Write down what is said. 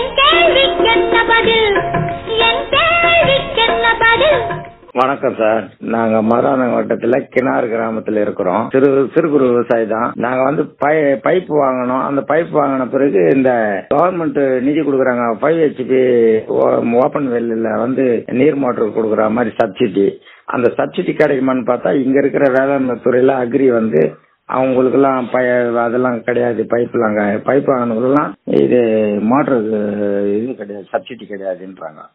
என் கேள்விக்கென்ன பதில் என் கேள்விக்கென்ன பதில் வணக்கம் சார் நாங்க மதுரான வட்டத்துல கிணார் கிராமத்துல இருக்கிறோம் சிறு சிறு குறு விவசாயி தான் நாங்க வந்து பை- பைப் வாங்கணும் அந்த பைப் வாங்கின பிறகு இந்த கவர்மெண்ட் நிதி கொடுக்குறாங்க ஃபைவ் ஹெச்பி ஓபன் வெல்ல வந்து நீர் மோட்டர் கொடுக்குற மாதிரி சப்சிடி அந்த சப்சிடி கிடைக்குமான்னு பார்த்தா இங்க இருக்கிற வேளாண்மை துறையில அக்ரி வந்து அவங்களுக்கெல்லாம் பய அதெல்லாம் கிடையாது பைப்லாம் பைப் வாங்கினவங்கலாம் இது மோட்டருக்கு இது கிடையாது சப்சிடி கிடையாதுன்றாங்க